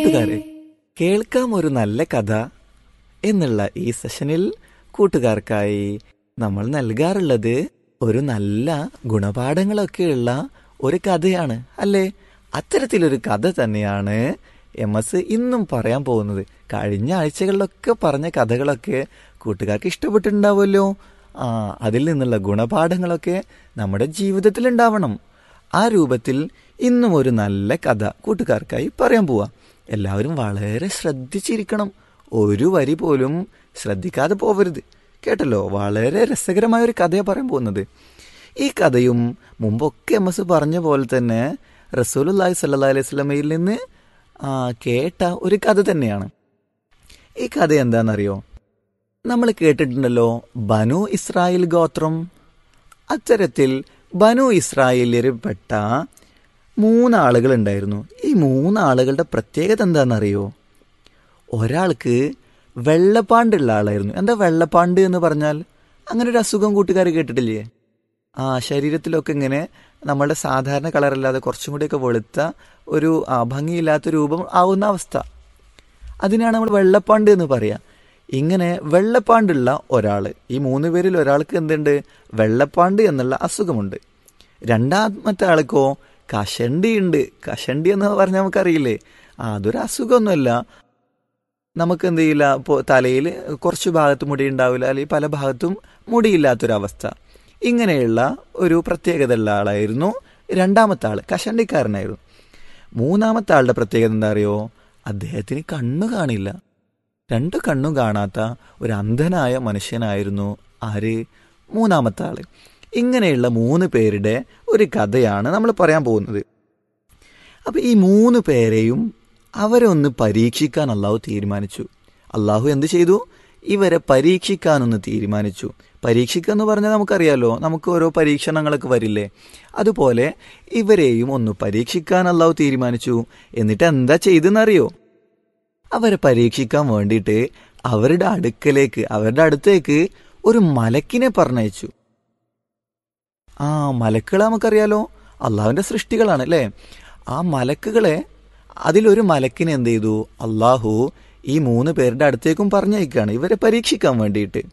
കൂട്ടുകാരെ കേൾക്കാം ഒരു നല്ല കഥ എന്നുള്ള ഈ സെഷനിൽ കൂട്ടുകാർക്കായി നമ്മൾ നൽകാറുള്ളത് ഒരു നല്ല ഗുണപാഠങ്ങളൊക്കെയുള്ള ഒരു കഥയാണ് അല്ലേ അത്തരത്തിലൊരു കഥ തന്നെയാണ് എം എസ് ഇന്നും പറയാൻ പോകുന്നത് കഴിഞ്ഞ ആഴ്ചകളിലൊക്കെ പറഞ്ഞ കഥകളൊക്കെ കൂട്ടുകാർക്ക് ഇഷ്ടപ്പെട്ടിട്ടുണ്ടാവുമല്ലോ ആ അതിൽ നിന്നുള്ള ഗുണപാഠങ്ങളൊക്കെ നമ്മുടെ ജീവിതത്തിൽ ഉണ്ടാവണം ആ രൂപത്തിൽ ഇന്നും ഒരു നല്ല കഥ കൂട്ടുകാർക്കായി പറയാൻ പോവാ എല്ലാവരും വളരെ ശ്രദ്ധിച്ചിരിക്കണം ഒരു വരി പോലും ശ്രദ്ധിക്കാതെ പോവരുത് കേട്ടല്ലോ വളരെ രസകരമായ ഒരു കഥയാണ് പറയാൻ പോകുന്നത് ഈ കഥയും മുമ്പൊക്കെ എം എസ് പറഞ്ഞ പോലെ തന്നെ റസൂലുല്ലാഹി സല്ലാ അലൈഹി സ്വലമയിൽ നിന്ന് ആ, കേട്ട ഒരു കഥ തന്നെയാണ് ഈ കഥ എന്താണെന്നറിയോ നമ്മൾ കേട്ടിട്ടുണ്ടല്ലോ ബനു ഇസ്രായേൽ ഗോത്രം അത്തരത്തിൽ ബനു ഇസ്രായേലിൽപ്പെട്ട മൂന്നാളുകൾ ഉണ്ടായിരുന്നു ഈ മൂന്നാളുകളുടെ പ്രത്യേകത എന്താണെന്നറിയോ ഒരാൾക്ക് വെള്ളപ്പാണ്ടുള്ള ആളായിരുന്നു എന്താ വെള്ളപ്പാണ്ട് എന്ന് പറഞ്ഞാൽ അങ്ങനെ ഒരു അസുഖം കൂട്ടുകാർ കേട്ടിട്ടില്ലേ ആ ശരീരത്തിലൊക്കെ ഇങ്ങനെ നമ്മളുടെ സാധാരണ കളറല്ലാതെ കുറച്ചും കൂടിയൊക്കെ വെളുത്ത ഒരു ആ, ഭംഗിയില്ലാത്ത രൂപം ആവുന്ന അവസ്ഥ അതിനാണ് നമ്മൾ വെള്ളപ്പാണ്ട് എന്ന് പറയാ ഇങ്ങനെ വെള്ളപ്പാണ്ടുള്ള ഒരാൾ ഈ മൂന്ന് പേരിൽ ഒരാൾക്ക് എന്തുണ്ട് വെള്ളപ്പാണ്ട് എന്നുള്ള അസുഖമുണ്ട് രണ്ടാമത്തെ ആൾക്കോ കഷണ്ടി ഉണ്ട് കഷണ്ടി എന്ന് പറഞ്ഞാൽ നമുക്കറിയില്ലേ ആ, അതൊരു അസുഖമൊന്നുമല്ല നമുക്ക് എന്ത് ചെയ്യില്ല ഇപ്പോൾ തലയിൽ കുറച്ച് ഭാഗത്ത് മുടി ഉണ്ടാവില്ല അല്ലെങ്കിൽ പല ഭാഗത്തും മുടിയില്ലാത്തൊരവസ്ഥ ഇങ്ങനെയുള്ള ഒരു പ്രത്യേകത ഉള്ള ആളായിരുന്നു രണ്ടാമത്തെ ആൾ കഷണ്ടിക്കാരനായിരുന്നു മൂന്നാമത്തെ ആളുടെ പ്രത്യേകത എന്താ അറിയോ അദ്ദേഹത്തിന് കണ്ണു കാണില്ല രണ്ട് കണ്ണും കാണാത്ത ഒരു അന്ധനായ മനുഷ്യനായിരുന്നു ആര് മൂന്നാമത്തെ ആള് ഇങ്ങനെയുള്ള മൂന്ന് പേരുടെ ഒരു കഥയാണ് നമ്മൾ പറയാൻ പോകുന്നത് അപ്പൊ ഈ മൂന്ന് പേരെയും അവരെ ഒന്ന് പരീക്ഷിക്കാൻ അള്ളാഹു തീരുമാനിച്ചു അള്ളാഹു എന്ത് ചെയ്തു ഇവരെ പരീക്ഷിക്കാനൊന്ന് തീരുമാനിച്ചു പരീക്ഷിക്കുക എന്ന് പറഞ്ഞാൽ നമുക്കറിയാലോ നമുക്ക് ഓരോ പരീക്ഷണങ്ങളൊക്കെ വരില്ലേ അതുപോലെ ഇവരെയും ഒന്ന് പരീക്ഷിക്കാൻ അള്ളാഹു തീരുമാനിച്ചു എന്നിട്ട് എന്താ ചെയ്തെന്നറിയോ അവരെ പരീക്ഷിക്കാൻ വേണ്ടിയിട്ട് അവരുടെ അടുക്കലേക്ക് അവരുടെ അടുത്തേക്ക് ഒരു മലക്കിനെ പറഞ്ഞയച്ചു ആ മലക്കുകളെ നമുക്കറിയാലോ അള്ളാഹുവിന്റെ സൃഷ്ടികളാണ് അല്ലേ ആ മലക്കുകളെ അതിലൊരു മലക്കിനെ എന്ത് ചെയ്തു അള്ളാഹു ഈ മൂന്ന് പേരുടെ അടുത്തേക്കും പറഞ്ഞയക്കാണ് ഇവരെ പരീക്ഷിക്കാൻ വേണ്ടിയിട്ട്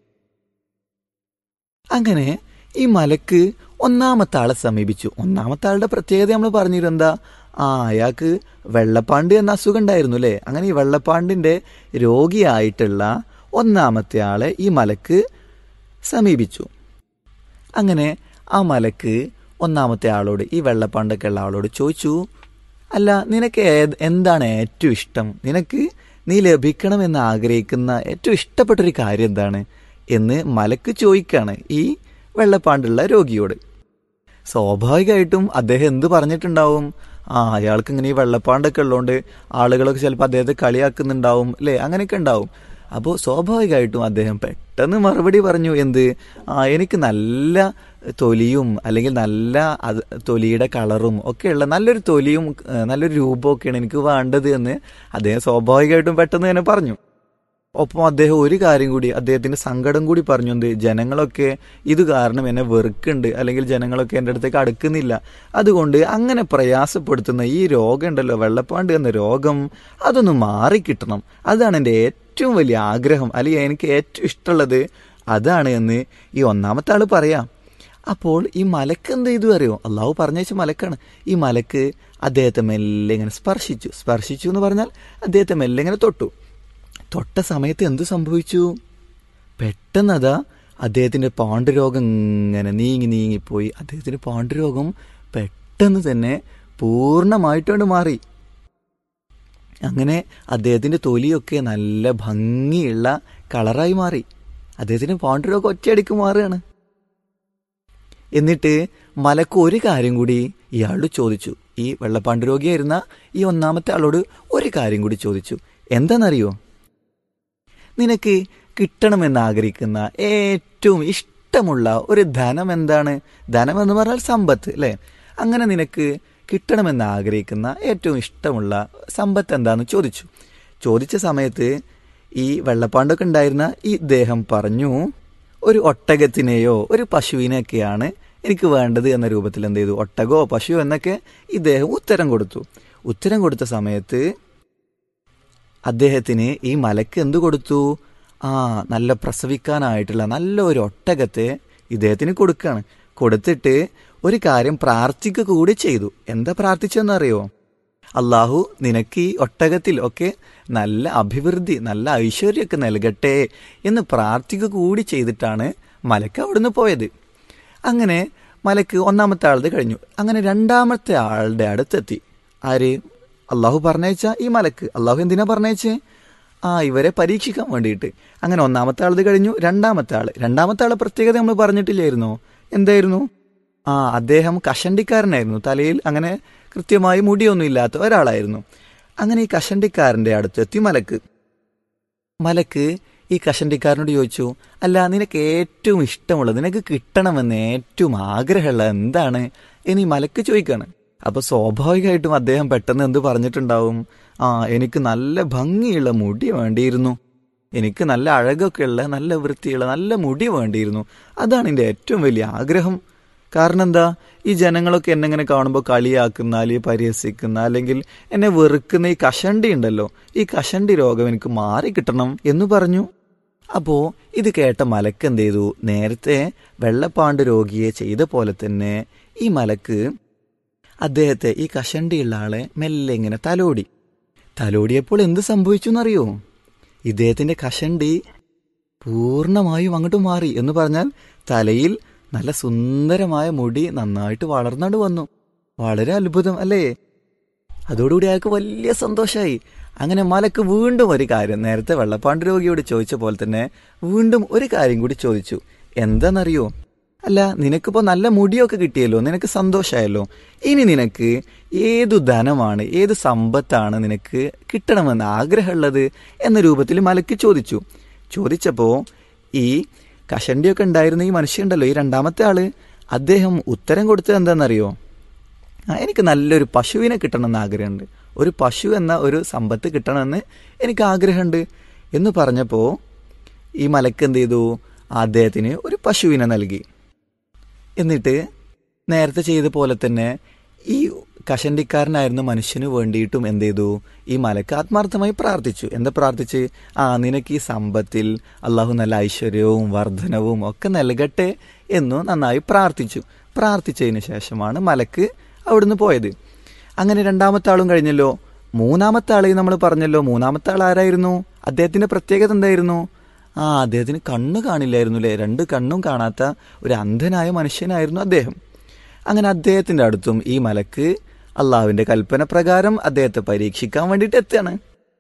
അങ്ങനെ ഈ മലക്ക് ഒന്നാമത്തെ ആളെ സമീപിച്ചു ഒന്നാമത്തെ ആളുടെ പ്രത്യേകത നമ്മൾ പറഞ്ഞിരുന്നു എന്താ ആ അയാൾക്ക് വെള്ളപ്പാണ്ട് എന്ന അസുഖം ഉണ്ടായിരുന്നു അല്ലേ അങ്ങനെ ഈ വെള്ളപ്പാണ്ടിന്റെ രോഗിയായിട്ടുള്ള ഒന്നാമത്തെ ആളെ ഈ മലക്ക് സമീപിച്ചു അങ്ങനെ ആ മലക്ക് ഒന്നാമത്തെ ആളോട് ഈ വെള്ളപ്പാണ്ടൊക്കെ ഉള്ള ആളോട് ചോദിച്ചു അല്ല നിനക്ക് ഏത് എന്താണ് ഏറ്റവും ഇഷ്ടം നിനക്ക് നീ ലഭിക്കണമെന്ന് ആഗ്രഹിക്കുന്ന ഏറ്റവും ഇഷ്ടപ്പെട്ടൊരു കാര്യം എന്താണ് എന്ന് മലക്ക് ചോദിക്കാണ് ഈ വെള്ളപ്പാണ്ടുള്ള രോഗിയോട് സ്വാഭാവികമായിട്ടും അദ്ദേഹം എന്ത് പറഞ്ഞിട്ടുണ്ടാവും ആ അയാൾക്ക് ഇങ്ങനെ ഈ വെള്ളപ്പാണ്ടൊക്കെ ഉള്ളതുകൊണ്ട് ആളുകളൊക്കെ ചിലപ്പോൾ അദ്ദേഹത്തെ കളിയാക്കുന്നുണ്ടാവും അല്ലേ അങ്ങനെയൊക്കെ ഉണ്ടാവും അപ്പോൾ സ്വാഭാവികമായിട്ടും അദ്ദേഹം പെട്ടെന്ന് മറുപടി പറഞ്ഞു എന്ത് ആ എനിക്ക് നല്ല തൊലിയും അല്ലെങ്കിൽ നല്ല അത് തൊലിയുടെ കളറും ഒക്കെയുള്ള നല്ലൊരു തൊലിയും ഏഹ്, നല്ലൊരു രൂപമൊക്കെയാണ് എനിക്ക് വേണ്ടത് എന്ന് അദ്ദേഹം സ്വാഭാവികമായിട്ടും പെട്ടെന്ന് തന്നെ പറഞ്ഞു ഒപ്പം അദ്ദേഹം ഒരു കാര്യം കൂടി അദ്ദേഹത്തിന്റെ സങ്കടം കൂടി പറഞ്ഞു എന്ത് ജനങ്ങളൊക്കെ ഇത് കാരണം എന്നെ വെറുക്കുന്നുണ്ട് അല്ലെങ്കിൽ ജനങ്ങളൊക്കെ എൻ്റെ അടുത്തേക്ക് അടുക്കുന്നില്ല അതുകൊണ്ട് അങ്ങനെ പ്രയാസപ്പെടുത്തുന്ന ഈ രോഗം ഉണ്ടല്ലോ വെള്ളപ്പാണ്ട് എന്ന രോഗം അതൊന്ന് മാറിക്കിട്ടണം അതാണ് എൻ്റെ ഏറ്റവും വലിയ ആഗ്രഹം അല്ലെങ്കിൽ എനിക്ക് ഏറ്റവും ഇഷ്ടമുള്ളത് അതാണ് എന്ന് ഈ ഒന്നാമത്തെ ആള് പറയാം അപ്പോൾ ഈ മലക്ക് എന്ത് ചെയ്തു അറിയോ അള്ളാഹു പറഞ്ഞയച്ച മലക്കാണ് ഈ മലക്ക് അദ്ദേഹത്തെ മെല്ലെ ഇങ്ങനെ സ്പർശിച്ചു സ്പർശിച്ചു എന്ന് പറഞ്ഞാൽ അദ്ദേഹത്തെ മെല്ലെ ഇങ്ങനെ തൊട്ടു തൊട്ട സമയത്ത് എന്ത് സംഭവിച്ചു പെട്ടെന്നതാ അദ്ദേഹത്തിന്റെ പാണ്ഡുരോഗം ഇങ്ങനെ നീങ്ങി നീങ്ങിപ്പോയി അദ്ദേഹത്തിന്റെ പാണ്ഡുരോഗം പെട്ടെന്ന് തന്നെ പൂർണ്ണമായിട്ടോണ്ട് മാറി അങ്ങനെ അദ്ദേഹത്തിന്റെ തൊലിയൊക്കെ നല്ല ഭംഗിയുള്ള കളറായി മാറി അദ്ദേഹത്തിന്റെ പാണ്ഡുരോഗം ഒറ്റയടിക്ക് മാറുകയാണ് എന്നിട്ട് മലക്ക് ഒരു കാര്യം കൂടി ഇയാളോട് ചോദിച്ചു ഈ വെള്ളപ്പാണ്ട് രോഗിയായിരുന്ന ഈ ഒന്നാമത്തെ ആളോട് ഒരു കാര്യം കൂടി ചോദിച്ചു എന്താണെന്നറിയോ നിനക്ക് കിട്ടണമെന്ന് ആഗ്രഹിക്കുന്ന ഏറ്റവും ഇഷ്ടമുള്ള ഒരു ധനം എന്താണ് ധനം എന്ന് പറഞ്ഞാൽ സമ്പത്ത് അല്ലേ അങ്ങനെ നിനക്ക് കിട്ടണമെന്ന് ആഗ്രഹിക്കുന്ന ഏറ്റവും ഇഷ്ടമുള്ള സമ്പത്ത് എന്താന്ന് ചോദിച്ചു ചോദിച്ച സമയത്ത് ഈ വെള്ളപ്പാണ്ടൊക്കെ ഉണ്ടായിരുന്ന ഈ ഇദ്ദേഹം പറഞ്ഞു ഒരു ഒട്ടകത്തിനെയോ ഒരു പശുവിനെയൊക്കെയാണ് എനിക്ക് വേണ്ടത് എന്ന രൂപത്തിൽ എന്ത് ചെയ്തു ഒട്ടകോ പശുവോ എന്നൊക്കെ ഇദ്ദേഹം ഉത്തരം കൊടുത്തു ഉത്തരം കൊടുത്ത സമയത്ത് അദ്ദേഹത്തിന് ഈ മലക്ക് എന്തു കൊടുത്തു ആ നല്ല പ്രസവിക്കാനായിട്ടുള്ള നല്ല ഒരു ഒട്ടകത്തെ ഇദ്ദേഹത്തിന് കൊടുക്കുകയാണ് കൊടുത്തിട്ട് ഒരു കാര്യം പ്രാർത്ഥിക്കുക കൂടി ചെയ്തു എന്താ പ്രാർത്ഥിച്ചെന്നറിയോ അള്ളാഹു നിനക്ക് ഈ ഒട്ടകത്തിൽ ഒക്കെ നല്ല അഭിവൃദ്ധി നല്ല ഐശ്വര്യമൊക്കെ നൽകട്ടെ എന്ന് പ്രാർത്ഥിക്കുക കൂടി ചെയ്തിട്ടാണ് മലക്ക് അവിടുന്ന് പോയത് അങ്ങനെ മലക്ക് ഒന്നാമത്തെ ആളത് കഴിഞ്ഞു അങ്ങനെ രണ്ടാമത്തെ ആളുടെ അടുത്തെത്തി ആര് അള്ളാഹു പറഞ്ഞയച്ച ഈ മലക്ക് അള്ളാഹു എന്തിനാ പറഞ്ഞയച്ചേ ആ ഇവരെ പരീക്ഷിക്കാൻ വേണ്ടിയിട്ട് അങ്ങനെ ഒന്നാമത്തെ ആളത് കഴിഞ്ഞു രണ്ടാമത്തെ ആള് രണ്ടാമത്തെ ആളെ പ്രത്യേകത നമ്മൾ പറഞ്ഞിട്ടില്ലായിരുന്നോ എന്തായിരുന്നു ആ അദ്ദേഹം കഷണ്ടിക്കാരനായിരുന്നു തലയിൽ അങ്ങനെ കൃത്യമായി മുടിയൊന്നും ഇല്ലാത്ത ഒരാളായിരുന്നു അങ്ങനെ ഈ കഷണ്ടിക്കാരൻ്റെ അടുത്തെത്തി മലക്ക് മലക്ക് ഈ കഷണ്ടിക്കാരനോട് ചോദിച്ചു അല്ല നിനക്ക് ഏറ്റവും ഇഷ്ടമുള്ളത് നിനക്ക് കിട്ടണമെന്ന് ഏറ്റവും ആഗ്രഹമുള്ളത് എന്താണ് എന്ന് ഈ മലക്ക് ചോദിക്കാണ് അപ്പൊ സ്വാഭാവികമായിട്ടും അദ്ദേഹം പെട്ടെന്ന് എന്ത് പറഞ്ഞിട്ടുണ്ടാവും ആ എനിക്ക് നല്ല ഭംഗിയുള്ള മുടി വേണ്ടിയിരുന്നു എനിക്ക് നല്ല അഴകൊക്കെ ഉള്ള നല്ല വൃത്തിയുള്ള നല്ല മുടി വേണ്ടിയിരുന്നു അതാണ് എൻ്റെ ഏറ്റവും വലിയ ആഗ്രഹം കാരണം എന്താ ഈ ജനങ്ങളൊക്കെ എന്നെ ഇങ്ങനെ കാണുമ്പോൾ കളിയാക്കുന്ന അല്ലെങ്കിൽ പരിഹസിക്കുന്ന അല്ലെങ്കിൽ എന്നെ വെറുക്കുന്ന ഈ കഷണ്ടി ഉണ്ടല്ലോ ഈ കഷണ്ടി രോഗം എനിക്ക് മാറിക്കിട്ടണം എന്ന് പറഞ്ഞു അപ്പോ ഇത് കേട്ട മലക്ക് എന്ത് ചെയ്തു നേരത്തെ വെള്ളപ്പാണ്ട് രോഗിയെ ചെയ്ത പോലെ തന്നെ ഈ മലക്ക് അദ്ദേഹത്തെ ഈ കഷണ്ടിയുള്ള ആളെ മെല്ലെ ഇങ്ങനെ തലോടി തലോടിയപ്പോൾ എന്ത് സംഭവിച്ചു എന്നറിയോ ഇദ്ദേഹത്തിന്റെ കഷണ്ടി പൂർണ്ണമായും അങ്ങോട്ട് മാറി എന്ന് പറഞ്ഞാൽ തലയിൽ നല്ല സുന്ദരമായ മുടി നന്നായിട്ട് വളർന്നാണ്ട് വന്നു വളരെ അത്ഭുതം അല്ലേ അതോടുകൂടി അയാൾക്ക് വലിയ സന്തോഷമായി അങ്ങനെ മലക്ക് വീണ്ടും ഒരു കാര്യം നേരത്തെ വെള്ളപ്പാണ്ട് രോഗിയോട് ചോദിച്ച പോലെ തന്നെ വീണ്ടും ഒരു കാര്യം കൂടി ചോദിച്ചു എന്താണെന്നറിയോ അല്ല നിനക്കിപ്പോ നല്ല മുടിയൊക്കെ കിട്ടിയല്ലോ നിനക്ക് സന്തോഷമായല്ലോ ഇനി നിനക്ക് ഏതു ധനമാണ് ഏത് സമ്പത്താണ് നിനക്ക് കിട്ടണമെന്ന് ആഗ്രഹമുള്ളത് എന്ന രൂപത്തിൽ മലക്ക് ചോദിച്ചു ചോദിച്ചപ്പോ ഈ കഷണ്ടിയൊക്കെ ഉണ്ടായിരുന്ന ഈ മനുഷ്യണ്ടല്ലോ ഈ രണ്ടാമത്തെ ആള് അദ്ദേഹം ഉത്തരം കൊടുത്തത് എന്താണെന്നറിയോ ആ എനിക്ക് നല്ലൊരു പശുവിനെ കിട്ടണമെന്ന് ആഗ്രഹമുണ്ട് ഒരു പശു എന്ന ഒരു സമ്പത്ത് കിട്ടണമെന്ന് എനിക്ക് ആഗ്രഹമുണ്ട് എന്ന് പറഞ്ഞപ്പോൾ ഈ മലക്ക് എന്ത് ചെയ്തു അദ്ദേഹത്തിന് ഒരു പശുവിനെ നൽകി എന്നിട്ട് നേരത്തെ ചെയ്ത പോലെ തന്നെ ഈ കഷണ്ടിക്കാരനായിരുന്ന മനുഷ്യന് വേണ്ടിയിട്ടും എന്ത് ചെയ്തു ഈ മലക്ക് ആത്മാർത്ഥമായി പ്രാർത്ഥിച്ചു എന്താ പ്രാർത്ഥിച്ച് ആ നിനക്ക് ഈ സമ്പത്തിൽ അള്ളാഹു നല്ല ഐശ്വര്യവും വർധനവും ഒക്കെ നൽകട്ടെ എന്നു നന്നായി പ്രാർത്ഥിച്ചു പ്രാർത്ഥിച്ചതിന് ശേഷമാണ് മലക്ക് അവിടുന്ന് പോയത് അങ്ങനെ രണ്ടാമത്തെ ആളും കഴിഞ്ഞല്ലോ മൂന്നാമത്തെ ആളെ നമ്മൾ പറഞ്ഞല്ലോ മൂന്നാമത്തെ ആൾ ആരായിരുന്നു അദ്ദേഹത്തിന്റെ പ്രത്യേകത എന്തായിരുന്നു ആ അദ്ദേഹത്തിന് കണ്ണ് കാണില്ലായിരുന്നു അല്ലേ രണ്ട് കണ്ണും കാണാത്ത ഒരു അന്ധനായ മനുഷ്യനായിരുന്നു അദ്ദേഹം അങ്ങനെ അദ്ദേഹത്തിന്റെ അടുത്തും ഈ മലക്ക് അള്ളാഹുവിന്റെ കൽപ്പന പ്രകാരം അദ്ദേഹത്തെ പരീക്ഷിക്കാൻ വേണ്ടിയിട്ട് എത്തുകയാണ്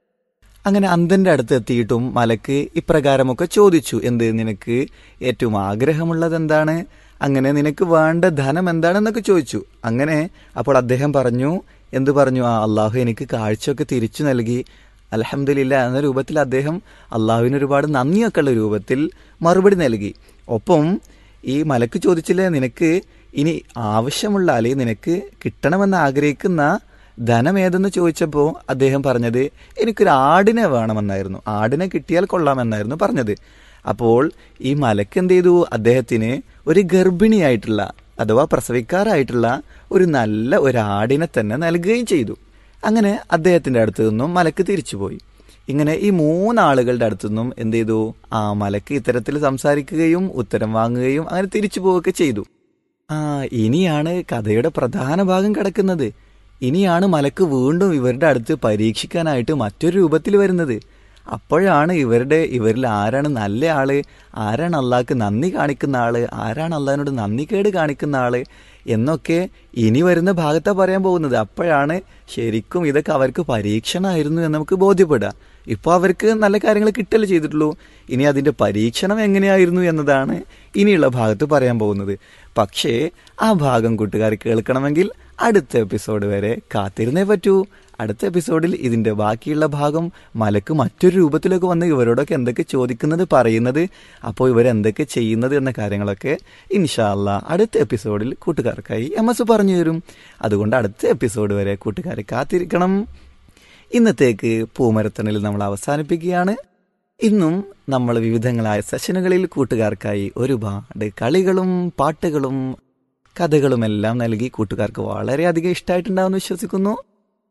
അങ്ങനെ അന്ധന്റെ അടുത്ത് എത്തിയിട്ടും മലക്ക് ഇപ്രകാരമൊക്കെ ചോദിച്ചു എന്ത് നിനക്ക് ഏറ്റവും ആഗ്രഹമുള്ളത് എന്താണ് അങ്ങനെ നിനക്ക് വേണ്ട ധനം എന്താണെന്നൊക്കെ ചോദിച്ചു അങ്ങനെ അപ്പോൾ അദ്ദേഹം പറഞ്ഞു എന്തു പറഞ്ഞു ആ അള്ളാഹു എനിക്ക് കാഴ്ചയൊക്കെ തിരിച്ചു നൽകി അലഹമില്ല എന്ന രൂപത്തിൽ അദ്ദേഹം അള്ളാഹുവിന് ഒരുപാട് നന്ദിയൊക്കെ ഉള്ള രൂപത്തിൽ മറുപടി നൽകി ഒപ്പം ഈ മലക്ക് ചോദിച്ചില്ലേ നിനക്ക് ഇനി ആവശ്യമുള്ള അല്ലെങ്കിൽ നിനക്ക് കിട്ടണമെന്ന് ആഗ്രഹിക്കുന്ന ധനം ഏതെന്ന് ചോദിച്ചപ്പോൾ അദ്ദേഹം പറഞ്ഞത് എനിക്കൊരു ആടിനെ വേണമെന്നായിരുന്നു ആടിനെ കിട്ടിയാൽ കൊള്ളാമെന്നായിരുന്നു പറഞ്ഞത് അപ്പോൾ ഈ മലക്ക് എന്ത് ചെയ്തു അദ്ദേഹത്തിന് ഒരു ഗർഭിണിയായിട്ടുള്ള അഥവാ പ്രസവിക്കാറായിട്ടുള്ള ഒരു നല്ല ഒരു ആടിനെ തന്നെ നൽകുകയും ചെയ്തു അങ്ങനെ അദ്ദേഹത്തിന്റെ അടുത്തു നിന്നും മലക്ക് തിരിച്ചുപോയി ഇങ്ങനെ ഈ മൂന്നാളുകളുടെ അടുത്തു നിന്നും എന്ത് ചെയ്തു ആ മലക്ക് ഇത്തരത്തിൽ സംസാരിക്കുകയും ഉത്തരം വാങ്ങുകയും അങ്ങനെ തിരിച്ചു പോവുകയൊക്കെ ചെയ്തു ആ ഇനിയാണ് കഥയുടെ പ്രധാന ഭാഗം കിടക്കുന്നത് ഇനിയാണ് മലക്ക് വീണ്ടും ഇവരുടെ അടുത്ത് പരീക്ഷിക്കാനായിട്ട് മറ്റൊരു രൂപത്തിൽ വരുന്നത് അപ്പോഴാണ് ഇവരുടെ ഇവരിൽ ആരാണ് നല്ല ആള് ആരാണ് അള്ളാഹ്ക്ക് നന്ദി കാണിക്കുന്ന ആള് ആരാണ് അള്ളാഹിനോട് നന്ദികേട് കാണിക്കുന്ന ആള് എന്നൊക്കെ ഇനി വരുന്ന ഭാഗത്താ പറയാൻ പോകുന്നത് അപ്പോഴാണ് ശരിക്കും ഇതൊക്കെ അവർക്ക് പരീക്ഷണമായിരുന്നു എന്ന് നമുക്ക് ബോധ്യപ്പെടുക ഇപ്പോൾ അവർക്ക് നല്ല കാര്യങ്ങൾ കിട്ടല്ലേ ചെയ്തിട്ടുള്ളൂ ഇനി അതിന്റെ പരീക്ഷണം എങ്ങനെയായിരുന്നു എന്നതാണ് ഇനിയുള്ള ഭാഗത്ത് പറയാൻ പോകുന്നത് പക്ഷേ ആ ഭാഗം കൂട്ടുകാർ കേൾക്കണമെങ്കിൽ അടുത്ത എപ്പിസോഡ് വരെ കാത്തിരുന്നേ പറ്റൂ അടുത്ത എപ്പിസോഡിൽ ഇതിന്റെ ബാക്കിയുള്ള ഭാഗം മലക്ക് മറ്റൊരു രൂപത്തിലൊക്കെ വന്ന് ഇവരോടൊക്കെ എന്തൊക്കെ ചോദിക്കുന്നത് പറയുന്നത് അപ്പോൾ ഇവരെന്തൊക്കെ ചെയ്യുന്നത് എന്ന കാര്യങ്ങളൊക്കെ ഇൻഷാല്ല അടുത്ത എപ്പിസോഡിൽ കൂട്ടുകാർക്കായി എം എസ് പറഞ്ഞു തരും അതുകൊണ്ട് അടുത്ത എപ്പിസോഡ് വരെ കൂട്ടുകാരെ കാത്തിരിക്കണം ഇന്നത്തേക്ക് പൂമരത്തണിൽ നമ്മൾ അവസാനിപ്പിക്കുകയാണ് ഇന്നും നമ്മൾ വിവിധങ്ങളായ സെഷനുകളിൽ കൂട്ടുകാർക്കായി ഒരുപാട് കളികളും പാട്ടുകളും കഥകളുമെല്ലാം നൽകി കൂട്ടുകാർക്ക് വളരെയധികം ഇഷ്ടമായിട്ടുണ്ടാവുമെന്ന് വിശ്വസിക്കുന്നു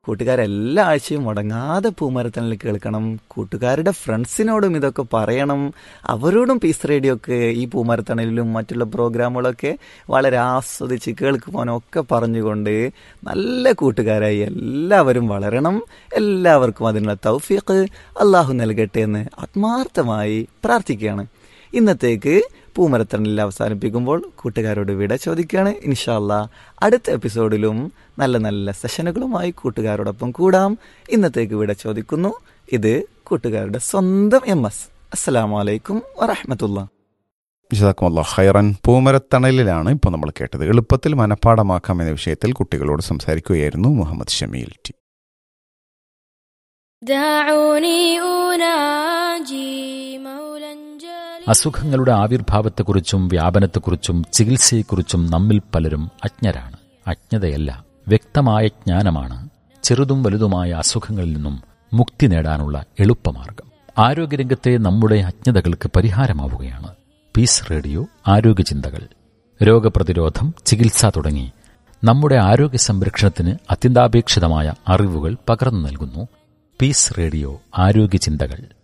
കൂട്ടുകാരെല്ലാ ആഴ്ചയും മുടങ്ങാതെ പൂമരത്തണിൽ കേൾക്കണം കൂട്ടുകാരുടെ ഫ്രണ്ട്സിനോടും ഇതൊക്കെ പറയണം അവരോടും പീസ് റേഡിയോക്ക് ഈ പൂമരത്തണലിലും മറ്റുള്ള പ്രോഗ്രാമുകളൊക്കെ വളരെ ആസ്വദിച്ച് കേൾക്കുവാനൊക്കെ പറഞ്ഞുകൊണ്ട് നല്ല കൂട്ടുകാരായി എല്ലാവരും വളരണം എല്ലാവർക്കും അതിനുള്ള തൗഫീഖ് അള്ളാഹു നൽകട്ടെ എന്ന് ആത്മാർത്ഥമായി പ്രാർത്ഥിക്കുകയാണ് ഇന്നത്തേക്ക് പൂമരത്തണിൽ അവസാനിപ്പിക്കുമ്പോൾ കൂട്ടുകാരോട് വിട ചോദിക്കുകയാണ് ഇൻഷാല്ല അടുത്ത എപ്പിസോഡിലും നല്ല നല്ല സെഷനുകളുമായി കൂട്ടുകാരോടൊപ്പം കൂടാം ഇന്നത്തേക്ക് വിട ചോദിക്കുന്നു ഇത് കൂട്ടുകാരുടെ സ്വന്തം എം എസ് അസ്സലാമലൈക്കും വറഹമത്തുള്ള ജസാക്കുമല്ല ഹൈറൻ പൂമരത്തണലിലാണ് ഇപ്പോൾ നമ്മൾ കേട്ടത് എളുപ്പത്തിൽ മനഃപ്പാടമാക്കാം എന്ന വിഷയത്തിൽ കുട്ടികളോട് സംസാരിക്കുകയായിരുന്നു മുഹമ്മദ് ഷമീൽ ടി دعوني أناجي مولا جليلا അസുഖങ്ങളുടെ ആവിർഭാവത്തെക്കുറിച്ചും വ്യാപനത്തെക്കുറിച്ചും ചികിത്സയെക്കുറിച്ചും നമ്മിൽ പലരും അജ്ഞരാണ് അജ്ഞതയല്ല വ്യക്തമായ ജ്ഞാനമാണ് ചെറുതും വലുതുമായ അസുഖങ്ങളിൽ നിന്നും മുക്തി നേടാനുള്ള എളുപ്പമാർഗം ആരോഗ്യരംഗത്തെ നമ്മുടെ അജ്ഞതകൾക്ക് പരിഹാരമാവുകയാണ് പീസ് റേഡിയോ ആരോഗ്യചിന്തകൾ രോഗപ്രതിരോധം ചികിത്സ തുടങ്ങി നമ്മുടെ ആരോഗ്യ സംരക്ഷണത്തിന് അത്യന്താപേക്ഷിതമായ അറിവുകൾ പകർന്നു നൽകുന്നു പീസ് റേഡിയോ ആരോഗ്യചിന്തകൾ